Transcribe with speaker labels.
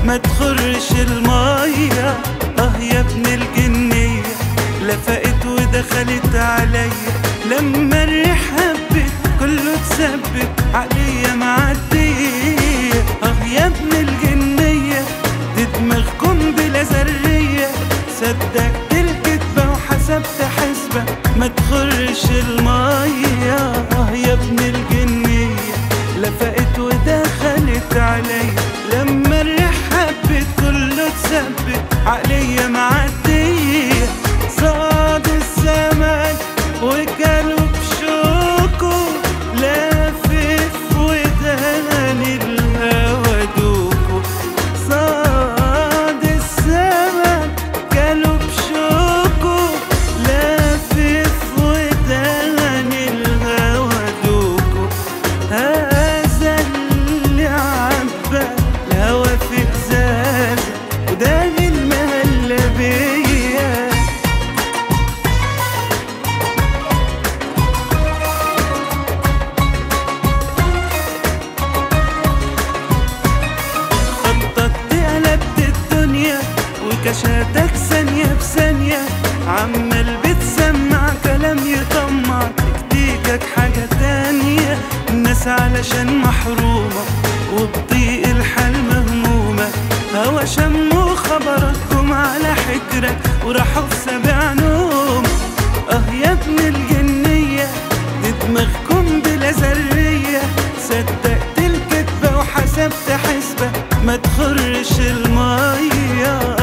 Speaker 1: ما تخرش المية اه يا ابن الجنية لفقت ودخلت عليا لما الريح هبت كله اتثبت عليا معدية اه يا ابن الجنية دي دماغكم بلا ذرية صدقت الكدبة وحسبت حسبة ما تخرش المية اه يا ابن الجنية لفقت ودخلت عليا لما الريح هبت كله اتثبت عليا معدية صاد السمك وكلوا بشوكه لافف وداني الهوا دوكو صاد السمك كلوا بشوكه لافف وداني الهوا دوكو هذا اللي عبى الهوا في ازازه وداني المهلبيه خططت قلبت الدنيا وكشاتك ثانية بثانية عمال بتسمع كلام يطمع تكتيكك حاجة تانية الناس علشان محرومة وبضيق الحال مهمومة هوا شموا خبراتكم على حجرك وراحوا في سابع نوم اه يا ابن الجنية دي دماغكم بلا ذرية صدقت الكدبة وحسبت حسبة ما تخرش المية